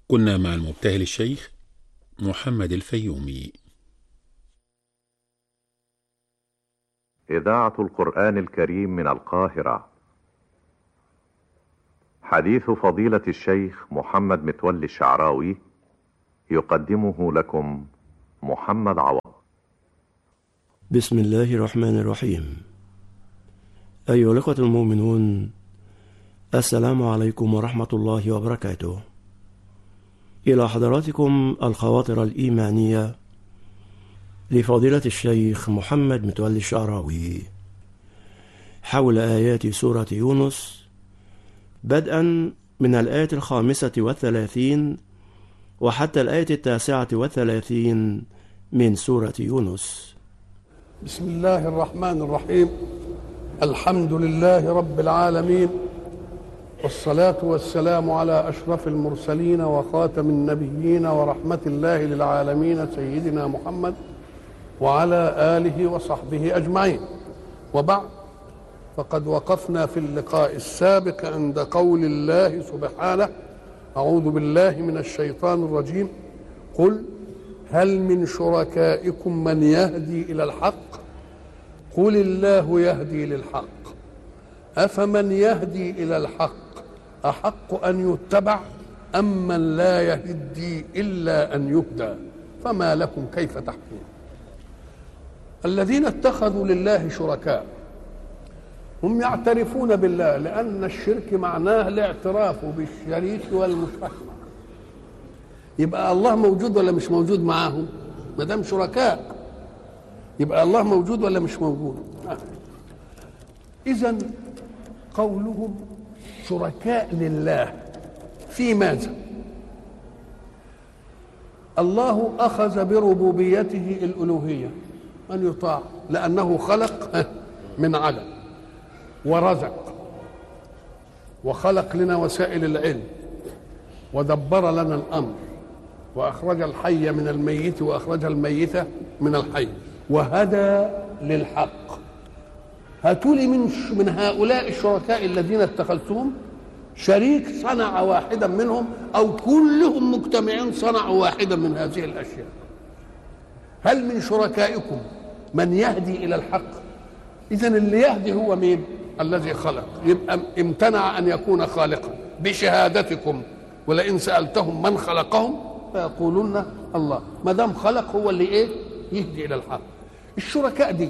كنا مع المبتهل الشيخ محمد الفيومي إذاعة القرآن الكريم من القاهرة حديث فضيلة الشيخ محمد متولي الشعراوي يقدمه لكم محمد عوض بسم الله الرحمن الرحيم أيها الأخوة المؤمنون السلام عليكم ورحمة الله وبركاته إلى حضراتكم الخواطر الإيمانية لفضيلة الشيخ محمد متولي الشعراوي حول آيات سورة يونس بدءا من الآية الخامسة والثلاثين وحتى الآية التاسعة والثلاثين من سورة يونس بسم الله الرحمن الرحيم الحمد لله رب العالمين والصلاة والسلام على أشرف المرسلين وخاتم النبيين ورحمة الله للعالمين سيدنا محمد وعلى آله وصحبه أجمعين وبعد فقد وقفنا في اللقاء السابق عند قول الله سبحانه أعوذ بالله من الشيطان الرجيم قل هل من شركائكم من يهدي إلى الحق قل الله يهدي للحق أفمن يهدي إلى الحق أحق أن يتبع أم من لا يهدي إلا أن يهدى فما لكم كيف تحكمون الذين اتخذوا لله شركاء هم يعترفون بالله لأن الشرك معناه الاعتراف بالشريك والمشرك يبقى الله موجود ولا مش موجود معاهم ما دام شركاء يبقى الله موجود ولا مش موجود إذا قولهم شركاء لله في ماذا الله أخذ بربوبيته الألوهية من يطاع لأنه خلق من عدم ورزق وخلق لنا وسائل العلم ودبر لنا الأمر وأخرج الحي من الميت وأخرج الميت من الحي وهدى للحق هاتوا لي من من هؤلاء الشركاء الذين اتخذتهم شريك صنع واحدا منهم او كلهم مجتمعين صنعوا واحدا من هذه الاشياء هل من شركائكم من يهدي الى الحق اذا اللي يهدي هو مين الذي خلق يبقى امتنع ان يكون خالقا بشهادتكم ولئن سالتهم من خلقهم فيقولون الله ما دام خلق هو اللي ايه يهدي الى الحق الشركاء دي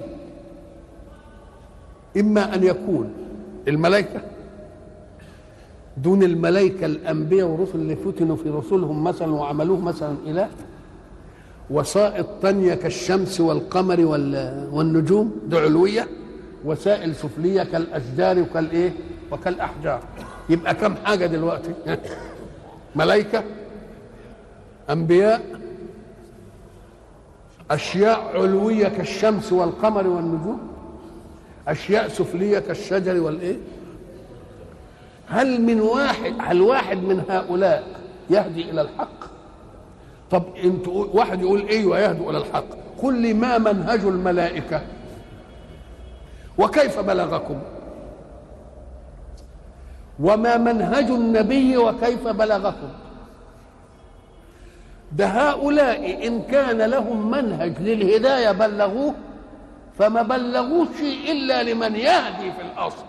اما ان يكون الملائكه دون الملائكه الانبياء والرسل اللي فتنوا في رسلهم مثلا وعملوه مثلا اله وسائط تانية كالشمس والقمر والنجوم دي علويه وسائل سفليه كالاشجار وكالايه وكالاحجار يبقى كم حاجه دلوقتي ملائكه انبياء اشياء علويه كالشمس والقمر والنجوم اشياء سفليه كالشجر والايه هل من واحد هل واحد من هؤلاء يهدي الى الحق طب انت واحد يقول ايوه يهدي الى الحق قل لي ما منهج الملائكه وكيف بلغكم وما منهج النبي وكيف بلغكم ده هؤلاء ان كان لهم منهج للهدايه بلغوه فما بلغوش الا لمن يهدي في الاصل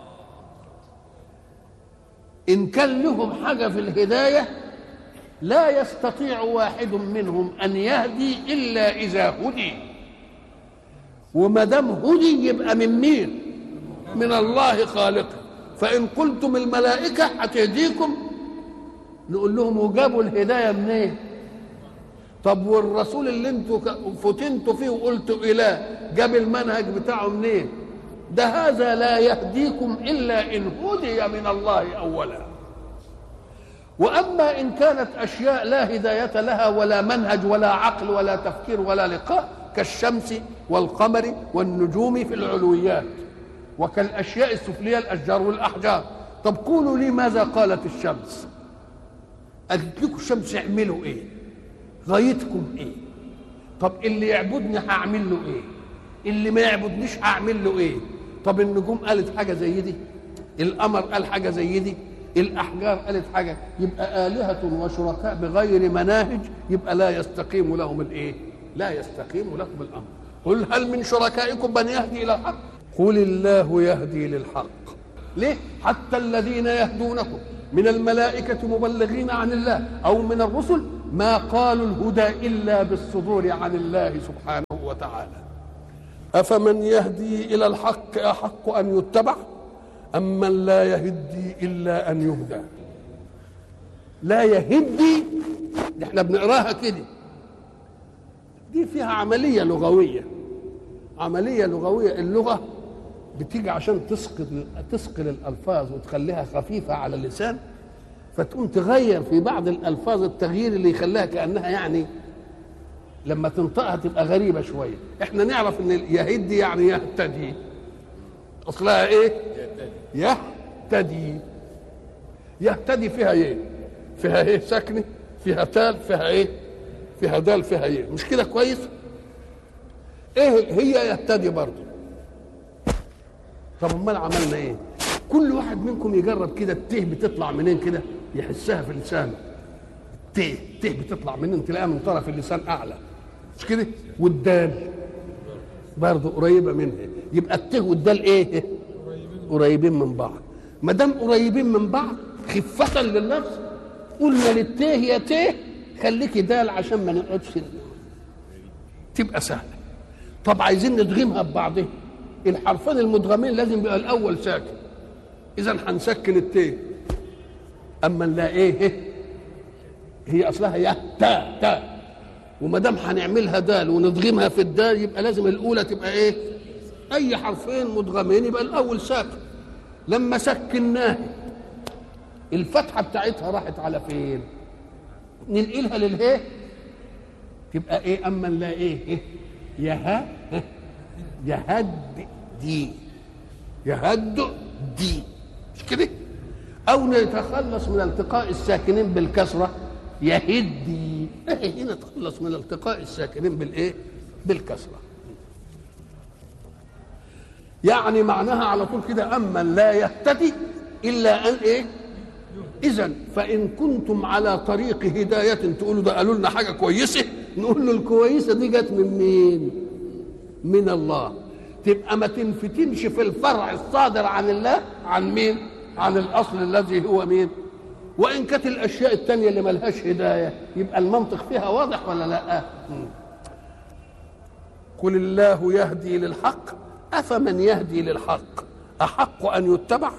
ان كان لهم حاجه في الهدايه لا يستطيع واحد منهم ان يهدي الا اذا هدي وما دام هدي يبقى من مين من الله خالقه فان قلتم الملائكه هتهديكم نقول لهم وجابوا الهدايه منين إيه؟ طب والرسول اللي انتوا فتنتوا فيه وقلتوا اله جاب المنهج بتاعه منين ده هذا لا يهديكم الا ان هدي من الله اولا واما ان كانت اشياء لا هدايه لها ولا منهج ولا عقل ولا تفكير ولا لقاء كالشمس والقمر والنجوم في العلويات وكالاشياء السفليه الاشجار والاحجار طب قولوا لي ماذا قالت الشمس قالت لكم الشمس اعملوا ايه غايتكم ايه طب اللي يعبدني هعمل له ايه اللي ما يعبدنيش هعمل له ايه طب النجوم قالت حاجه زي دي القمر قال حاجه زي دي الاحجار قالت حاجه يبقى الهه وشركاء بغير مناهج يبقى لا يستقيم لهم الايه لا يستقيم لهم الامر قل هل من شركائكم من يهدي الى الحق قل الله يهدي للحق ليه حتى الذين يهدونكم من الملائكة مبلغين عن الله أو من الرسل ما قالوا الهدى إلا بالصدور عن الله سبحانه وتعالى أفمن يهدي إلى الحق أحق أن يتبع أم من لا يهدي إلا أن يهدى لا يهدي دي احنا بنقراها كده دي فيها عملية لغوية عملية لغوية اللغة بتيجي عشان تسقط تثقل الألفاظ وتخليها خفيفة على اللسان فتقوم تغير في بعض الألفاظ التغيير اللي يخليها كأنها يعني لما تنطقها تبقى غريبة شوية احنا نعرف ان يهدي يعني يهتدي اصلها ايه يهتدي يهتدي فيها ايه فيها ايه سكنة فيها تال فيها ايه فيها دال فيها ايه مش كده كويس ايه هي يهتدي برضه طب امال عملنا ايه كل واحد منكم يجرب كده الته بتطلع منين كده يحسها في لسانه ته ته بتطلع منين تلاقيها من طرف اللسان اعلى مش كده والدال برضه قريبه منها يبقى الته والدال ايه قريبين من بعض ما دام قريبين من بعض خفة لللفظ قلنا للته يا ته خليكي دال عشان ما نقعدش تبقى سهله طب عايزين ندغمها ببعضها الحرفين المدغمين لازم يبقى الاول ساكن اذا هنسكن التاء اما لا ايه هي اصلها يا تا تا وما دام هنعملها دال وندغمها في الدال يبقى لازم الاولى تبقى ايه اي حرفين مدغمين يبقى الاول ساكن لما سكناه الفتحه بتاعتها راحت على فين ننقلها للهي تبقى ايه اما لا ايه, إيه؟ يها يهد دي يهد دي مش كده او نتخلص من التقاء الساكنين بالكسره يهدي ايه نتخلص من التقاء الساكنين بالايه بالكسره يعني معناها على طول كده اما لا يهتدي الا ان ايه اذا فان كنتم على طريق هدايه تقولوا ده قالوا لنا حاجه كويسه نقول له الكويسه دي جت من مين من الله تبقى ما تنفتنش في الفرع الصادر عن الله عن مين عن الاصل الذي هو مين وان كانت الاشياء التانية اللي ملهاش هدايه يبقى المنطق فيها واضح ولا لا قل الله يهدي للحق افمن يهدي للحق احق ان يتبع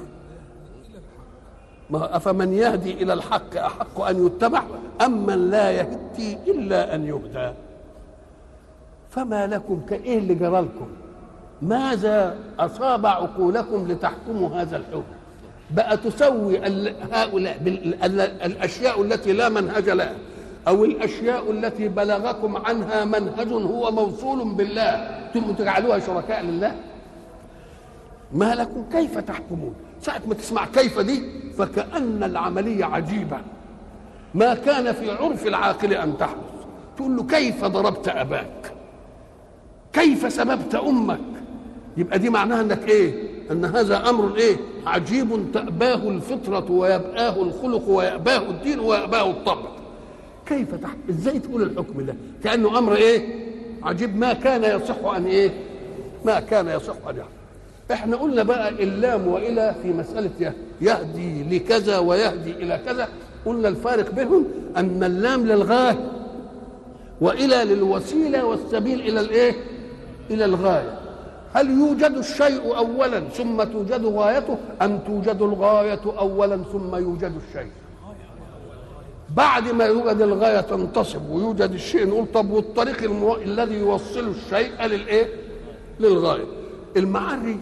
ما افمن يهدي الى الحق احق ان يتبع ام من لا يهدي الا ان يهدى فما لكم كايه اللي جرى لكم ماذا اصاب عقولكم لتحكموا هذا الحكم بقى تسوي هؤلاء الاشياء التي لا منهج لها او الاشياء التي بلغكم عنها منهج هو موصول بالله ثم تجعلوها شركاء لله ما لكم كيف تحكمون ساعة ما تسمع كيف دي فكأن العملية عجيبة ما كان في عرف العاقل أن تحدث تقول له كيف ضربت أباك كيف سببت أمك يبقى دي معناها أنك إيه أن هذا أمر إيه عجيب تأباه الفطرة ويبآه الخلق ويأباه الدين ويأباه الطبع كيف تحت ازاي تقول الحكم ده كانه امر ايه عجيب ما كان يصح ان ايه ما كان يصح ان يحصل احنا قلنا بقى اللام والى في مساله يهدي لكذا ويهدي الى كذا قلنا الفارق بينهم ان اللام للغايه والى للوسيله والسبيل الى الايه الى الغايه هل يوجد الشيء اولا ثم توجد غايته ام توجد الغايه اولا ثم يوجد الشيء بعد ما يوجد الغايه تنتصب ويوجد الشيء نقول طب والطريق المو... الذي يوصل الشيء للايه للغايه المعري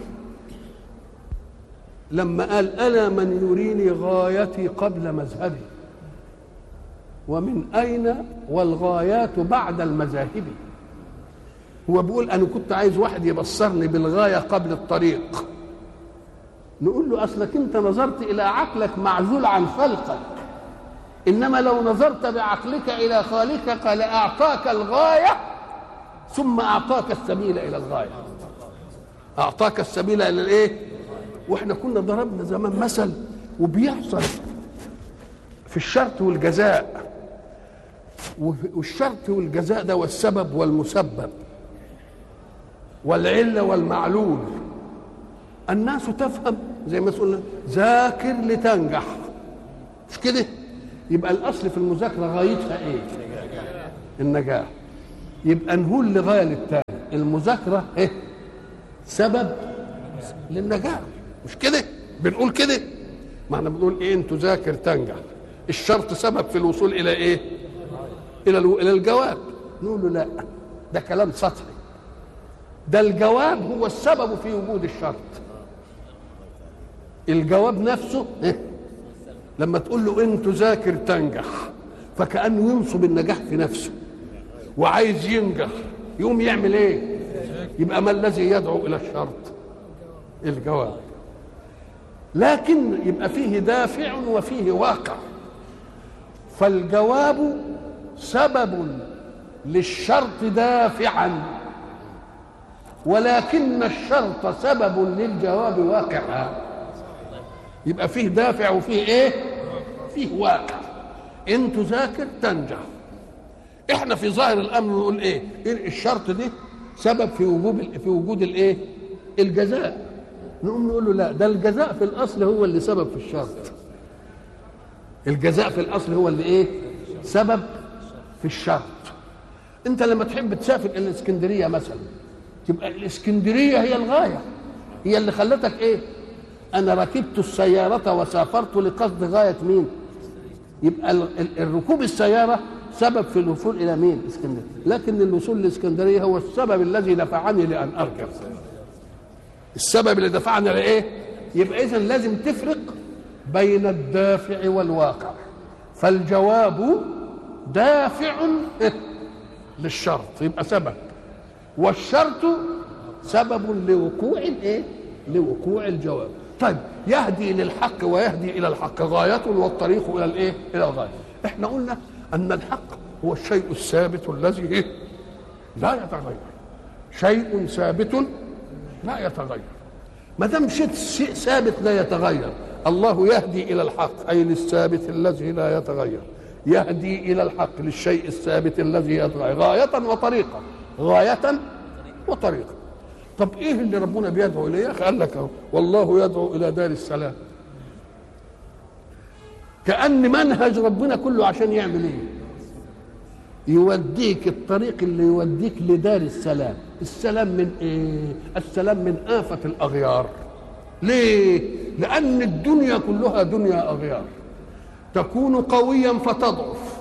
لما قال انا من يريني غايتي قبل مذهبي ومن اين والغايات بعد المذاهب هو بيقول انا كنت عايز واحد يبصرني بالغايه قبل الطريق نقول له اصلك انت نظرت الى عقلك معزول عن خلقك انما لو نظرت بعقلك الى خالقك لاعطاك الغايه ثم اعطاك السبيل الى الغايه اعطاك السبيل الى الايه واحنا كنا ضربنا زمان مثل وبيحصل في الشرط والجزاء والشرط والجزاء ده والسبب والمسبب والعلة والمعلول الناس تفهم زي ما قلنا ذاكر لتنجح مش كده يبقى الاصل في المذاكره غايتها ايه النجاح يبقى نقول لغايه للتاني المذاكره ايه سبب للنجاح مش كده بنقول كده ما احنا بنقول ايه ان تذاكر تنجح الشرط سبب في الوصول الى ايه الى الو... الى الجواب نقول له لا ده كلام سطحي ده الجواب هو السبب في وجود الشرط الجواب نفسه إيه؟ لما تقول له ان تذاكر تنجح فكانه ينصب النجاح في نفسه وعايز ينجح يقوم يعمل ايه يبقى ما الذي يدعو الى الشرط الجواب لكن يبقى فيه دافع وفيه واقع فالجواب سبب للشرط دافعا ولكن الشرط سبب للجواب واقعا يبقى فيه دافع وفيه ايه فيه واقع ان تذاكر تنجح احنا في ظاهر الامر نقول ايه الشرط ده سبب في وجود في وجود الايه الجزاء نقوم نقول له لا ده الجزاء في الاصل هو اللي سبب في الشرط الجزاء في الاصل هو اللي ايه سبب في الشرط انت لما تحب تسافر الى الاسكندريه مثلا تبقى الاسكندريه هي الغايه هي اللي خلتك ايه انا ركبت السياره وسافرت لقصد غايه مين يبقى الركوب السياره سبب في الوصول الى مين اسكندريه لكن الوصول لاسكندريه هو السبب الذي دفعني لان اركب السبب اللي دفعني لايه يبقى اذا لازم تفرق بين الدافع والواقع فالجواب دافع للشرط يبقى سبب والشرط سبب لوقوع الايه لوقوع الجواب طيب يهدي للحق ويهدي الى الحق غايه والطريق الى الايه الى الغايه احنا قلنا ان الحق هو الشيء الثابت الذي إيه؟ لا يتغير شيء ثابت لا يتغير ما دام شيء ثابت لا يتغير الله يهدي الى الحق اي للثابت الذي لا يتغير يهدي الى الحق للشيء الثابت الذي يتغير غايه وطريقه غايه وطريقه طب ايه اللي ربنا بيدعو اليه قال لك اهو والله يدعو الى دار السلام كان منهج ربنا كله عشان يعمل ايه يوديك الطريق اللي يوديك لدار السلام السلام من ايه السلام من آفة الأغيار ليه لأن الدنيا كلها دنيا أغيار تكون قويا فتضعف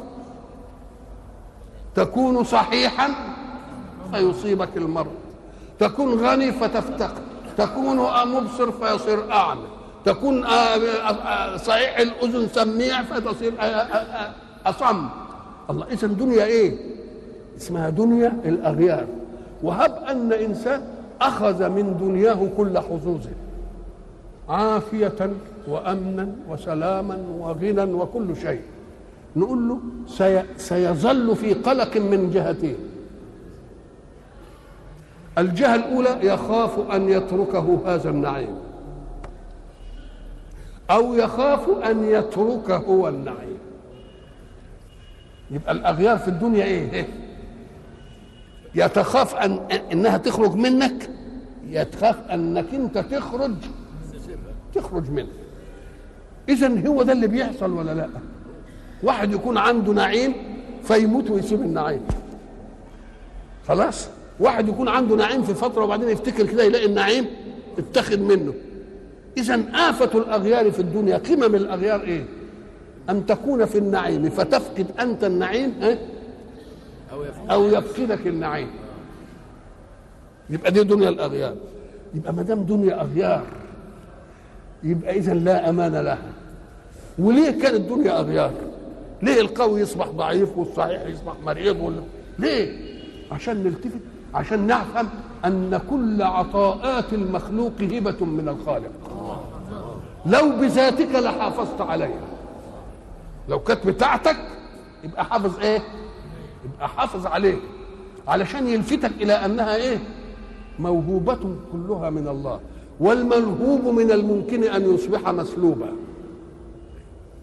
تكون صحيحا فيصيبك المرض تكون غني فتفتقر تكون مبصر فيصير أعمى تكون صحيح الأذن سميع فتصير أصم الله إذا دنيا إيه اسمها دنيا الأغيار وهب أن إنسان أخذ من دنياه كل حظوظه عافية وأمنا وسلاما وغنى وكل شيء نقول له سي سيظل في قلق من جهتين الجهة الأولى يخاف أن يتركه هذا النعيم أو يخاف أن يتركه هو النعيم يبقى الأغيار في الدنيا إيه؟ يتخاف أن إنها تخرج منك يتخاف أنك أنت تخرج تخرج منه إذا هو ده اللي بيحصل ولا لا؟ واحد يكون عنده نعيم فيموت ويسيب النعيم خلاص واحد يكون عنده نعيم في فتره وبعدين يفتكر كده يلاقي النعيم اتخذ منه اذا آفة الأغيار في الدنيا قمم الأغيار إيه؟ أن تكون في النعيم فتفقد أنت النعيم إيه؟ أو يفقدك النعيم يبقى دي دنيا الأغيار يبقى ما دام دنيا أغيار يبقى إذا لا أمان لها وليه كانت الدنيا أغيار؟ ليه القوي يصبح ضعيف والصحيح يصبح مريض ولا ليه؟ عشان نلتفت عشان نفهم أن كل عطاءات المخلوق هبة من الخالق لو بذاتك لحافظت عليها لو كانت بتاعتك يبقى حافظ ايه يبقى حافظ عليك علشان يلفتك الى انها ايه موهوبة كلها من الله والملهوب من الممكن ان يصبح مسلوبا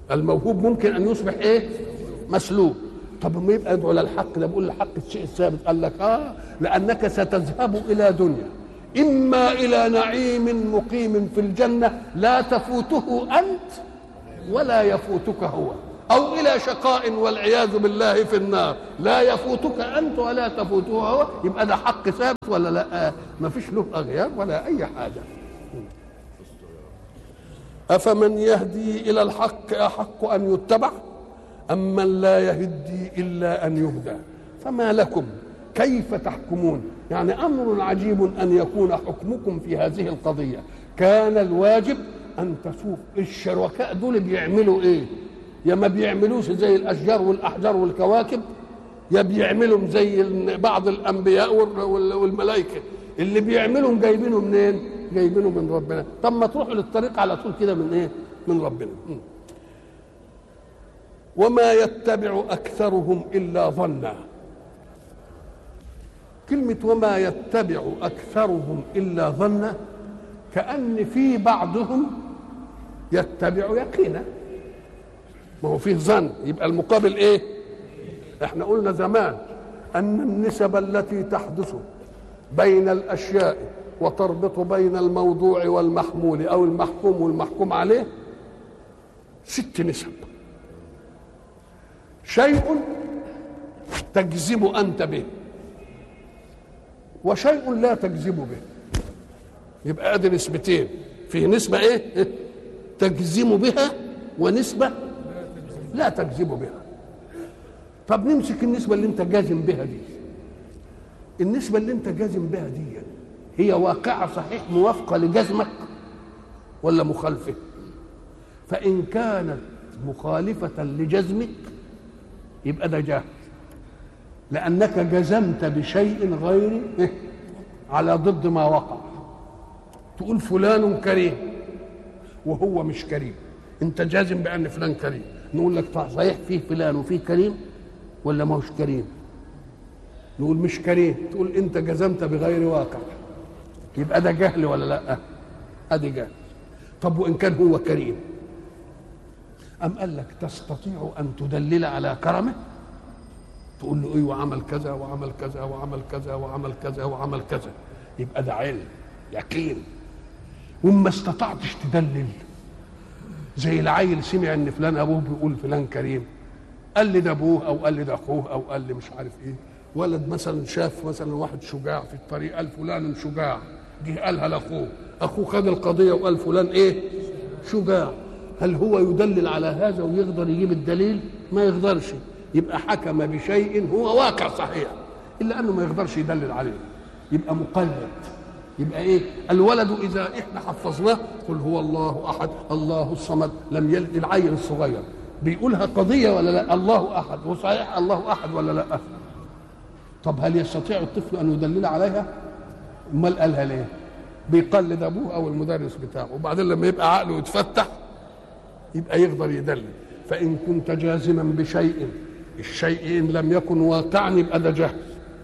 الموهوب ممكن ان يصبح ايه مسلوب طب ما يبقى يدعو للحق ده بيقول الحق الشيء الثابت قال لك اه لانك ستذهب الى دنيا اما الى نعيم مقيم في الجنه لا تفوته انت ولا يفوتك هو او الى شقاء والعياذ بالله في النار لا يفوتك انت ولا تفوته هو يبقى ده حق ثابت ولا لا ما فيش له اغيار ولا اي حاجه افمن يهدي الى الحق احق ان يتبع أم من لا يهدي إلا أن يهدى فما لكم كيف تحكمون يعني أمر عجيب أن يكون حكمكم في هذه القضية كان الواجب أن تشوف الشركاء دول بيعملوا إيه يا ما بيعملوش زي الأشجار والأحجار والكواكب يا بيعملوا زي بعض الأنبياء والملائكة اللي بيعملهم جايبينه منين جايبينه من ربنا طب ما تروحوا للطريق على طول كده من ايه من ربنا وما يتبع اكثرهم الا ظنا كلمه وما يتبع اكثرهم الا ظنا كان في بعضهم يتبع يقينا ما هو فيه ظن يبقى المقابل ايه احنا قلنا زمان ان النسب التي تحدث بين الاشياء وتربط بين الموضوع والمحمول او المحكوم والمحكوم عليه ست نسب شيء تجزم انت به وشيء لا تجزم به يبقى ادي نسبتين فيه نسبه ايه تجزم بها ونسبه لا تجزم بها طب نمسك النسبه اللي انت جازم بها دي النسبه اللي انت جازم بها دي هي واقعه صحيح موافقه لجزمك ولا مخالفه فان كانت مخالفه لجزمك يبقى ده جهل لأنك جزمت بشيء غير على ضد ما وقع تقول فلان كريم وهو مش كريم انت جازم بأن فلان كريم نقول لك صحيح فيه فلان وفيه كريم ولا ما هوش كريم نقول مش كريم تقول انت جزمت بغير واقع يبقى ده جهل ولا لا ادي جهل طب وان كان هو كريم أم قال لك تستطيع أن تدلل على كرمه تقول له ايوه عمل كذا وعمل كذا وعمل كذا وعمل كذا وعمل كذا يبقى ده علم يقين وما استطعتش تدلل زي العيل سمع ان فلان ابوه بيقول فلان كريم قال لي ده ابوه او قال لي ده اخوه او قال لي مش عارف ايه ولد مثلا شاف مثلا واحد شجاع في الطريق قال فلان شجاع جه قالها لاخوه اخوه خد القضيه وقال فلان ايه شجاع هل هو يدلل على هذا ويقدر يجيب الدليل ما يقدرش يبقى حكم بشيء هو واقع صحيح الا انه ما يقدرش يدلل عليه يبقى مقلد يبقى ايه الولد اذا احنا حفظناه قل هو الله احد الله الصمد لم يلد العيل الصغير بيقولها قضيه ولا لا الله احد وصحيح الله احد ولا لا طب هل يستطيع الطفل ان يدلل عليها امال قالها ليه بيقلد ابوه او المدرس بتاعه وبعدين لما يبقى عقله يتفتح يبقى يقدر يدلل فإن كنت جازما بشيء الشيء إن لم يكن واقعا يبقى ده جهل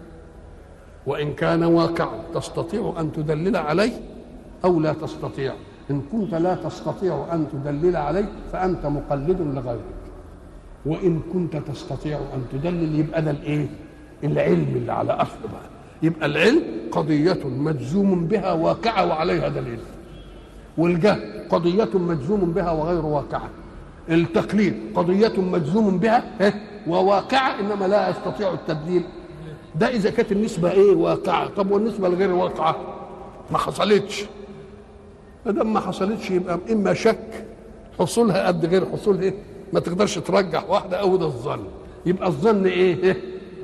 وإن كان واقعا تستطيع أن تدلل عليه أو لا تستطيع إن كنت لا تستطيع أن تدلل عليه فأنت مقلد لغيرك وإن كنت تستطيع أن تدلل يبقى ده الإيه؟ العلم اللي على أصل بقى يبقى العلم قضية مجزوم بها واقعة وعليها دليل والجهل قضية مجزوم بها وغير واقعة التقليد قضية مجزوم بها وواقعة إنما لا يستطيع التبديل ده إذا كانت النسبة إيه واقعة طب والنسبة الغير واقعة ما حصلتش ما دام ما حصلتش يبقى إما شك حصولها قد غير حصولها إيه ما تقدرش ترجح واحدة أو ده الظن يبقى الظن إيه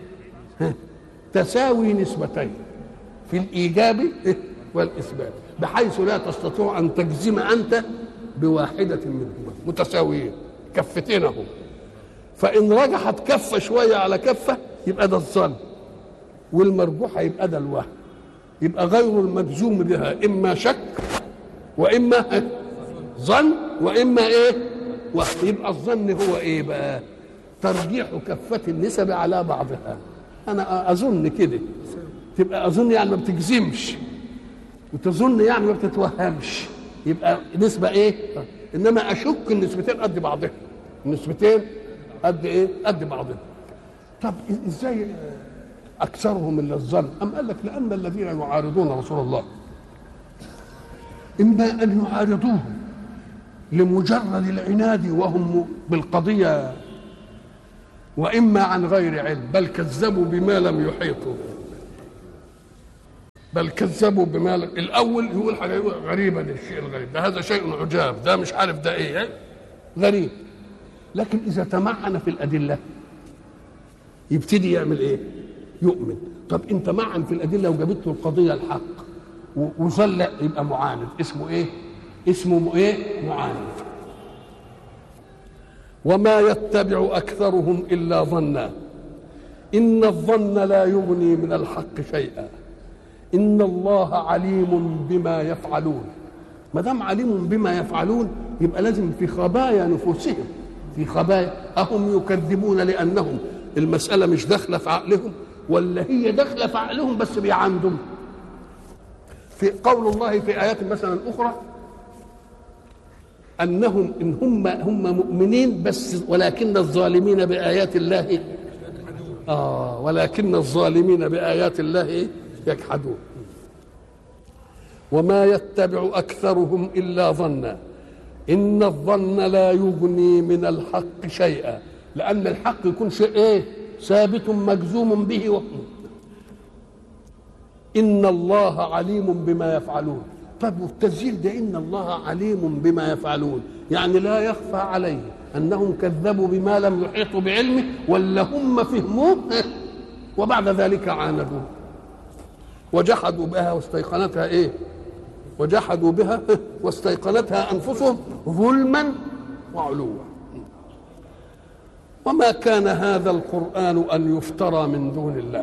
تساوي نسبتين في الإيجاب والإثبات بحيث لا تستطيع ان تجزم انت بواحده منهما متساويين كفتين اهو فان رجحت كفه شويه على كفه يبقى ده الظن والمرجوحه يبقى ده الوهم يبقى غير المجزوم بها اما شك واما ظن واما ايه وهم يبقى الظن هو ايه بقى ترجيح كفه النسب على بعضها انا اظن كده تبقى اظن يعني ما بتجزمش وتظن يعني ما بتتوهمش يبقى نسبة ايه انما اشك النسبتين قد بعضها النسبتين قد ايه قد بعضهم طب ازاي اكثرهم الا الظن ام قال لك لان الذين يعارضون رسول الله اما ان يعارضوه لمجرد العناد وهم بالقضيه واما عن غير علم بل كذبوا بما لم يحيطوا بل كذبوا بما لم الاول يقول حاجه يقول غريبا الشيء الغريب ده هذا شيء عجاب ده مش عارف ده ايه غريب لكن اذا تمعن في الادله يبتدي يعمل ايه يؤمن طب انت معن في الادله وجابت له القضيه الحق وظل يبقى معاند اسمه ايه اسمه ايه معاند وما يتبع اكثرهم الا ظنا ان الظن لا يغني من الحق شيئا ان الله عليم بما يفعلون ما دام عليم بما يفعلون يبقى لازم في خبايا نفوسهم في خبايا اهم يكذبون لانهم المساله مش داخله في عقلهم ولا هي داخله في عقلهم بس بيعندهم في قول الله في ايات مثلا اخرى انهم ان هم هم مؤمنين بس ولكن الظالمين بايات الله اه ولكن الظالمين بايات الله يجحدون وما يتبع اكثرهم الا ظنا ان الظن لا يغني من الحق شيئا لان الحق يكون شيء ايه ثابت مجزوم به و... ان الله عليم بما يفعلون طب والتسجيل ده ان الله عليم بما يفعلون يعني لا يخفى عليه انهم كذبوا بما لم يحيطوا بعلمه ولا هم فهموه وبعد ذلك عاندوه وجحدوا بها واستيقنتها ايه وجحدوا بها واستيقنتها انفسهم ظلما وعلوا وما كان هذا القران ان يفترى من دون الله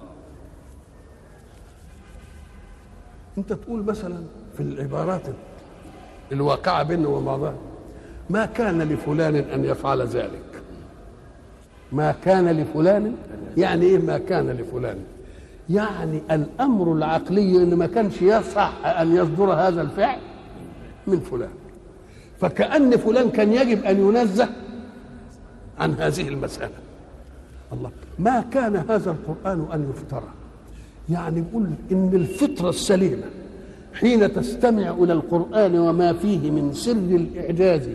انت تقول مثلا في العبارات الواقعه بيننا وبعضها ما كان لفلان ان يفعل ذلك ما كان لفلان يعني ايه ما كان لفلان يعني الامر العقلي ان ما كانش يصح ان يصدر هذا الفعل من فلان فكأن فلان كان يجب ان ينزه عن هذه المسألة الله ما كان هذا القرآن أن يفترى يعني يقول إن الفطرة السليمة حين تستمع إلى القرآن وما فيه من سر الإعجاز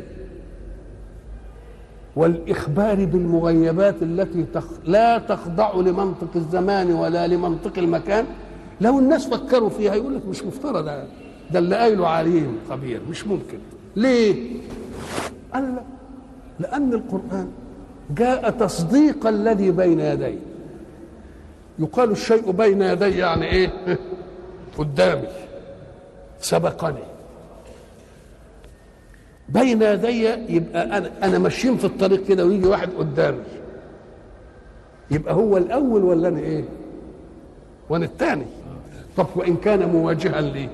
والإخبار بالمغيبات التي تخ... لا تخضع لمنطق الزمان ولا لمنطق المكان لو الناس فكروا فيها يقول لك مش مفترى ده ده اللي قايله عليم خبير مش ممكن ليه؟ قال لا لأن القرآن جاء تصديق الذي بين يديه يقال الشيء بين يدي يعني ايه قدامي سبقني بين يدي يبقى انا انا ماشيين في الطريق كده ويجي واحد قدامي يبقى هو الاول ولا انا ايه وانا الثاني طب وان كان مواجها لي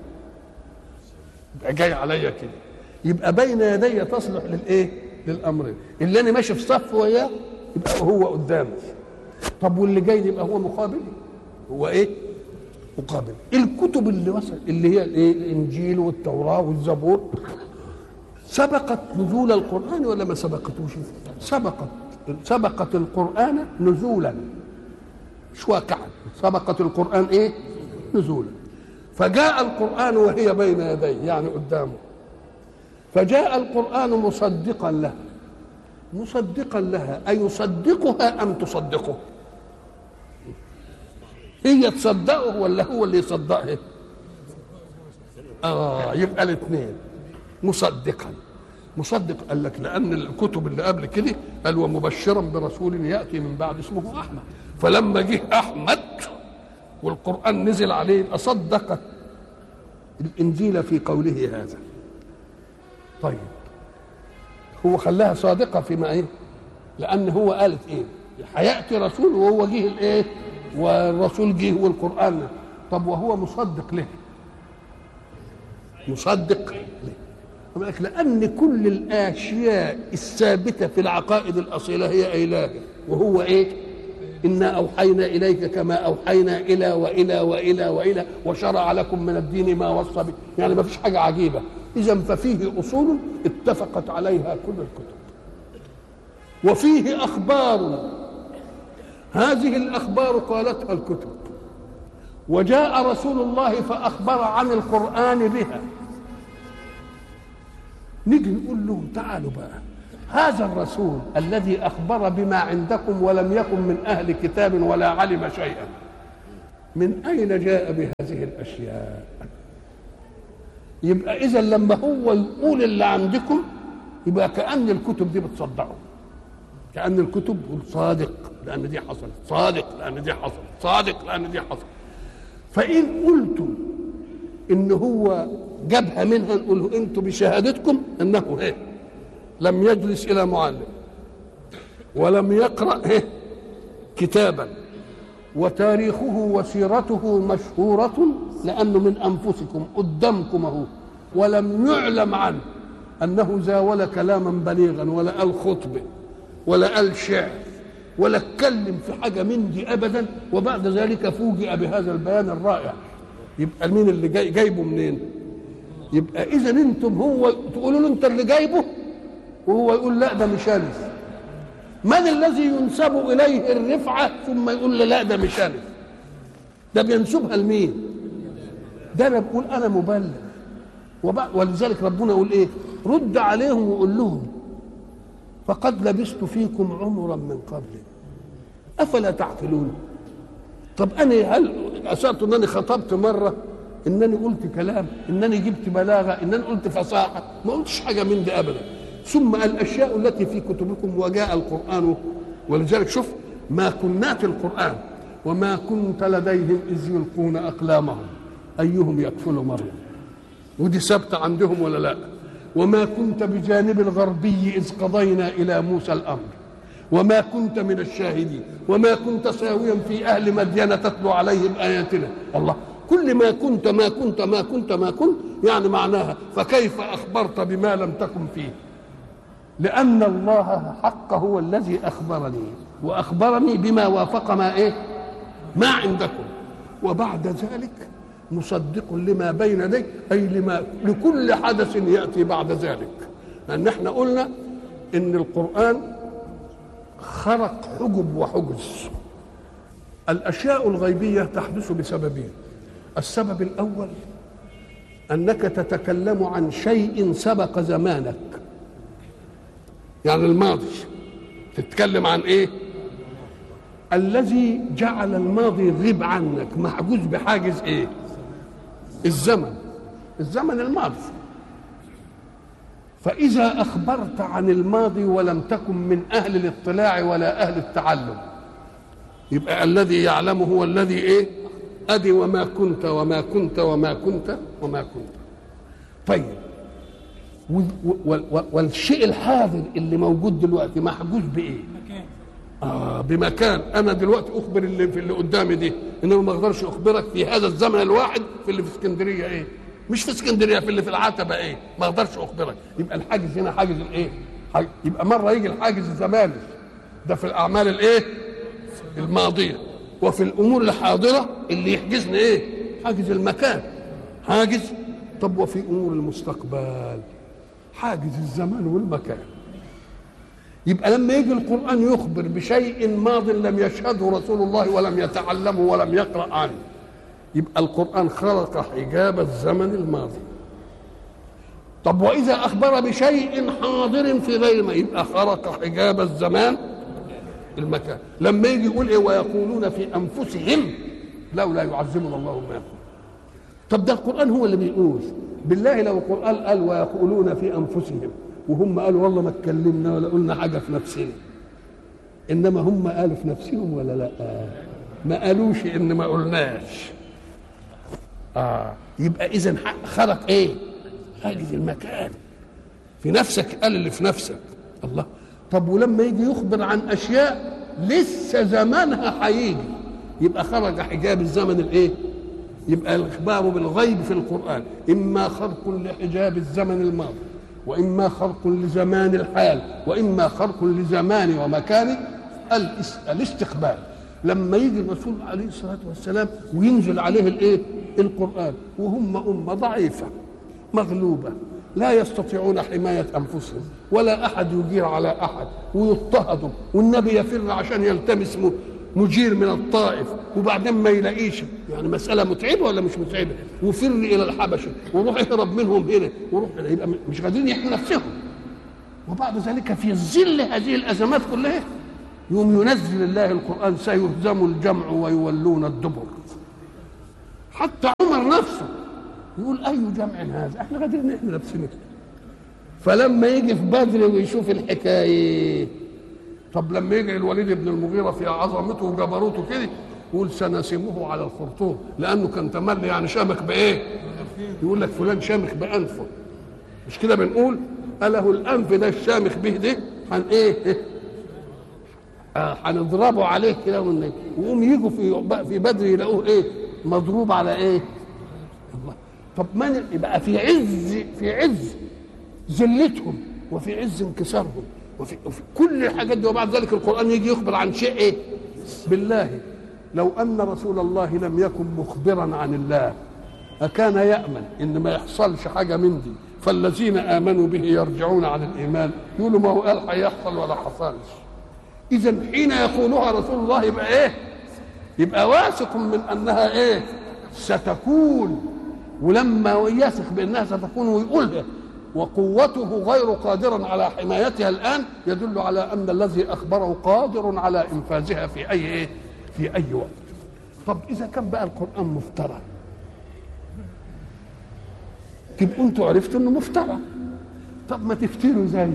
يبقى جاي عليا كده يبقى بين يدي تصلح للايه للامرين اللي انا ماشي في صف وياه يبقى هو قدامي طب واللي جاي يبقى هو مقابل هو ايه مقابل الكتب اللي وصل اللي هي الايه الانجيل والتوراه والزبور سبقت نزول القران ولا ما سبقتوش سبقت سبقت القران نزولا مش واقعا سبقت القران ايه نزولا فجاء القران وهي بين يديه يعني قدامه فجاء القرآن مصدقا لها مصدقا لها أي يصدقها أم تصدقه هي تصدقه ولا هو اللي يصدقها آه يبقى الاثنين مصدقا مصدق قال لك لأن الكتب اللي قبل كده قال ومبشرا برسول يأتي من بعد اسمه أحمد فلما جه أحمد والقرآن نزل عليه أصدقت الإنجيل في قوله هذا طيب هو خلاها صادقة فيما ايه لأن هو قالت ايه هيأتي رسول وهو جه الايه والرسول جه والقرآن طب وهو مصدق له مصدق له لأن كل الأشياء الثابتة في العقائد الأصيلة هي إله وهو إيه؟ إنا أوحينا إليك كما أوحينا إلى وإلى وإلى وإلى وشرع لكم من الدين ما وصى به يعني ما فيش حاجة عجيبة إذا ففيه أصول اتفقت عليها كل الكتب وفيه أخبار هذه الأخبار قالتها الكتب وجاء رسول الله فأخبر عن القرآن بها نيجي نقول لهم تعالوا بقى هذا الرسول الذي أخبر بما عندكم ولم يكن من أهل كتاب ولا علم شيئا من أين جاء بهذه الأشياء يبقى إذا لما هو يقول اللي عندكم يبقى كأن الكتب دي بتصدقه كأن الكتب بتقول صادق لأن دي حصلت صادق لأن دي حصلت صادق لأن دي حصلت فإن قلتم إن هو جابها منها نقول له أنتم بشهادتكم أنه إيه لم يجلس إلى معلم ولم يقرأ إيه كتابا وتاريخه وسيرته مشهورة لأنه من أنفسكم قدامكم أهو ولم يعلم عنه أنه زاول كلاما بليغا ولا قال خطبة ولا قال شعر ولا اتكلم في حاجة من دي أبدا وبعد ذلك فوجئ بهذا البيان الرائع يبقى مين اللي جاي جايبه منين يبقى إذا أنتم هو تقولوا له أنت اللي جايبه وهو يقول لا ده مش ألف من الذي ينسب إليه الرفعة ثم يقول له لا ده مش ألف ده بينسبها لمين ده أنا بقول أنا مبلغ ولذلك ربنا يقول إيه رد عليهم وقول لهم فقد لبثت فيكم عمرا من قبل افلا تعقلون طب انا هل اسأت انني خطبت مره انني قلت كلام انني جبت بلاغه انني قلت فصاحه ما قلتش حاجه من دي ابدا ثم الاشياء التي في كتبكم وجاء القران ولذلك شوف ما كنا في القران وما كنت لديهم اذ يلقون اقلامهم ايهم يكفل مريم ودي ثابته عندهم ولا لا وما كنت بجانب الغربي إذ قضينا إلى موسى الأمر وما كنت من الشاهدين وما كنت ساويا في أهل مدين تتلو عليهم آياتنا الله كل ما كنت ما كنت ما كنت ما كنت يعني معناها فكيف أخبرت بما لم تكن فيه لأن الله حق هو الذي أخبرني وأخبرني بما وافق ما إيه ما عندكم وبعد ذلك مصدق لما بين يديه اي لما لكل حدث ياتي بعد ذلك لان احنا قلنا ان القران خرق حجب وحجز الاشياء الغيبيه تحدث بسببين السبب الاول انك تتكلم عن شيء سبق زمانك يعني الماضي تتكلم عن ايه الذي جعل الماضي يغيب عنك محجوز بحاجز ايه الزمن الزمن الماضي فإذا أخبرت عن الماضي ولم تكن من أهل الاطلاع ولا أهل التعلم يبقى الذي يعلم هو الذي إيه أدي وما كنت وما كنت وما كنت وما كنت طيب والشيء الحاضر اللي موجود دلوقتي محجوز بإيه آه بمكان انا دلوقتي اخبر اللي في اللي قدامي دي انما ما اقدرش اخبرك في هذا الزمن الواحد في اللي في اسكندريه ايه مش في اسكندريه في اللي في العتبه ايه ما اقدرش اخبرك يبقى الحاجز هنا حاجز الايه حاجز يبقى مره يجي الحاجز الزماني ده في الاعمال الايه الماضيه وفي الامور الحاضره اللي يحجزني ايه حاجز المكان حاجز طب وفي امور المستقبل حاجز الزمان والمكان يبقى لما يجي القرآن يخبر بشيء ماض لم يشهده رسول الله ولم يتعلمه ولم يقرأ عنه يبقى القرآن خلق حجاب الزمن الماضي طب وإذا أخبر بشيء حاضر في غير ما يبقى خلق حجاب الزمان المكان لما يجي يقول إيه ويقولون في أنفسهم لولا يعذبنا الله ما يقول طب ده القرآن هو اللي بيقول بالله لو القرآن قال ويقولون في أنفسهم وهم قالوا والله ما اتكلمنا ولا قلنا حاجه في نفسنا انما هم قالوا في نفسهم ولا لا ما قالوش ان ما قلناش اه يبقى اذا خرق ايه حاجز المكان في نفسك قال اللي في نفسك الله طب ولما يجي يخبر عن اشياء لسه زمانها هيجي يبقى خرج حجاب الزمن الايه يبقى الاخبار بالغيب في القران اما خرق لحجاب الزمن الماضي واما خرق لزمان الحال واما خرق لزمان ومكان الاستقبال لما يجي الرسول عليه الصلاه والسلام وينزل عليه الايه القران وهم امه ضعيفه مغلوبه لا يستطيعون حماية أنفسهم ولا أحد يجير على أحد ويضطهدوا والنبي يفر عشان يلتمس م- مجير من الطائف وبعدين ما يلاقيش يعني مسألة متعبة ولا مش متعبة وفر إلى الحبشة وروح اهرب منهم هنا وروح هنا يبقى مش قادرين يحموا نفسهم وبعد ذلك في ظل هذه الأزمات كلها يوم ينزل الله القرآن سيهزم الجمع ويولون الدبر حتى عمر نفسه يقول اي جمع هذا احنا قادرين احنا نفسنا فلما يجي في بدر ويشوف الحكايه طب لما يجي الوليد بن المغيره في عظمته وجبروته كده يقول سنسمه على الخرطوم لانه كان تملي يعني شامخ بايه؟ يقول لك فلان شامخ بانفه مش كده بنقول اله الانف ده الشامخ به ده هن ايه؟ آه، هنضربه عليه كده ون- ويقوم يجوا في في بدر يلاقوه ايه؟ مضروب على ايه؟ الله طب من يبقى في عز في عز ذلتهم وفي عز انكسارهم وفي, وفي كل الحاجات دي وبعد ذلك القران يجي يخبر عن شيء ايه؟ بالله لو ان رسول الله لم يكن مخبرا عن الله أكان يأمن إن ما يحصلش حاجة من دي فالذين آمنوا به يرجعون عن الإيمان يقولوا ما هو قال هيحصل ولا حصلش إذا حين يقولها رسول الله يبقى إيه؟ يبقى واثق من أنها إيه؟ ستكون ولما يثق بأنها ستكون ويقولها وقوته غير قادر على حمايتها الآن يدل على أن الذي أخبره قادر على إنفاذها في أي إيه؟ في أي وقت طب إذا كان بقى القرآن مفترى تبقوا انتوا عرفتوا انه مفترى طب ما تفتروا زي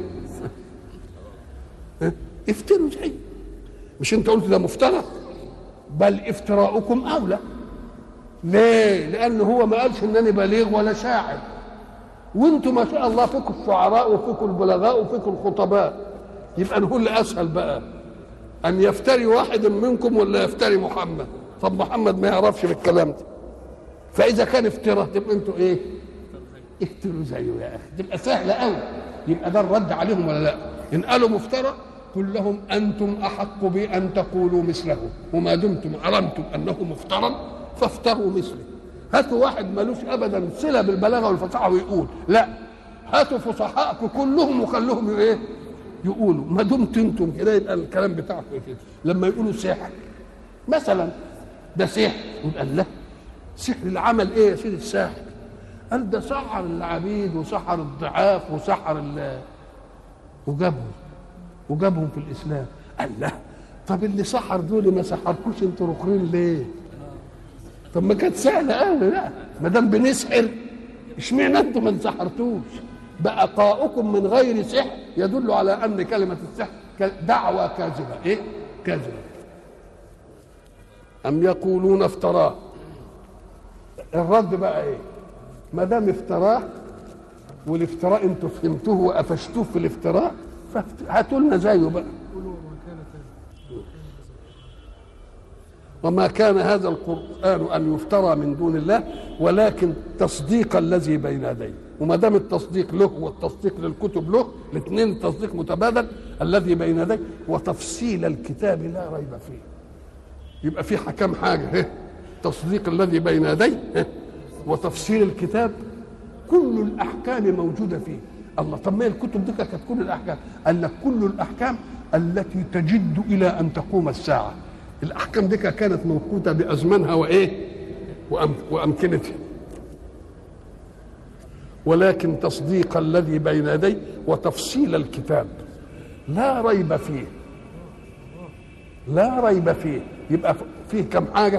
افتروا زي مش انت قلت ده مفترى بل افتراؤكم اولى ليه لان هو ما قالش انني بليغ ولا شاعر وانتوا ما شاء الله فيكم الشعراء وفيكم البلغاء وفيكم الخطباء يبقى نقول اسهل بقى ان يفتري واحد منكم ولا يفتري محمد طب محمد ما يعرفش بالكلام ده فاذا كان افتراء تبقى انتوا ايه افتروا زيه يا اخي تبقى سهله قوي يبقى ده الرد عليهم ولا لا ان قالوا مفترى قل لهم انتم احق بان تقولوا مثله وما دمتم علمتم انه مفترى فافتروا مثله هاتوا واحد ملوش ابدا صله بالبلاغه والفصاحه ويقول لا هاتوا فصحاءكم كلهم وخلوهم ايه يقولوا ما دمت انتم كده يبقى الكلام بتاعكم كده لما يقولوا سحر مثلا ده سحر يقول لا سحر العمل ايه يا سيدي الساحر قال ده سحر العبيد وسحر الضعاف وسحر ال وجابهم وجابهم في الاسلام قال لا طب اللي سحر دول ما سحركوش انتوا رخرين ليه؟ طب ما كانت سهله قوي لا ما دام بنسحر اشمعنى انتوا ما انسحرتوش؟ بقاؤكم من غير سحر يدل على ان كلمه السحر دعوه كاذبه ايه؟ كاذبه ام يقولون افتراه الرد بقى ايه؟ ما دام افتراه والافتراء انتوا فهمتوه وقفشتوه في الافتراء فهاتوا لنا زيه بقى وما كان هذا القرآن أن يفترى من دون الله ولكن تصديق الذي بين يديه وما دام التصديق له والتصديق للكتب له الاثنين التصديق متبادل الذي بين يديه وتفصيل الكتاب لا ريب فيه يبقى في حكم حاجة هه. تصديق الذي بين يديه هه. وتفصيل الكتاب كل الاحكام موجوده فيه الله طب ما الكتب دي كانت كل الاحكام قال لك كل الاحكام التي تجد الى ان تقوم الساعه الاحكام دي كانت موقوته بازمانها وايه وأم وامكنتها ولكن تصديق الذي بين يديه وتفصيل الكتاب لا ريب فيه لا ريب فيه يبقى فيه كم حاجه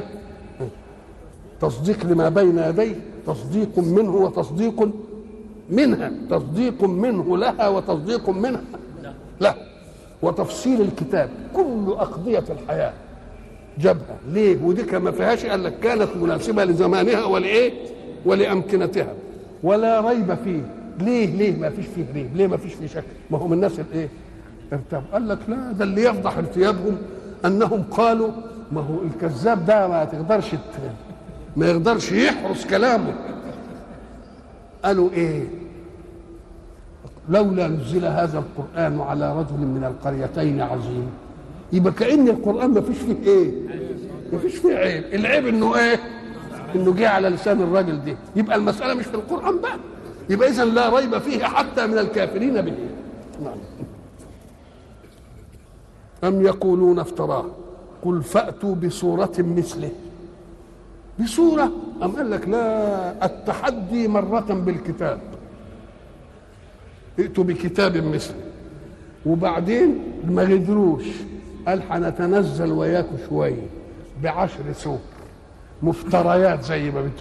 تصديق لما بين يديه تصديق منه وتصديق منها تصديق منه لها وتصديق منها لا وتفصيل الكتاب كل أقضية الحياة جابها ليه ودي ما فيهاش قال لك كانت مناسبة لزمانها ولإيه ولأمكنتها ولا ريب فيه ليه ليه ما فيش فيه ريب ليه ما فيش فيه شك ما هم الناس الايه ارتاب قال لك لا ده اللي يفضح ارتيابهم انهم قالوا ما هو الكذاب ده ما تقدرش ما يقدرش يحرس كلامه قالوا ايه لولا نزل هذا القران على رجل من القريتين عظيم يبقى كان القران ما فيش فيه ايه ما فيش فيه عيب العيب انه ايه انه جه على لسان الراجل ده يبقى المساله مش في القران بقى يبقى اذا لا ريب فيه حتى من الكافرين به نعم أم يقولون افتراه قل فأتوا بصورة مثله بصورة أم قال لك لا التحدي مرة بالكتاب ائتوا بكتاب مثله وبعدين ما قدروش قال هنتنزل وياكم شوية بعشر سور مفتريات زي ما بتقول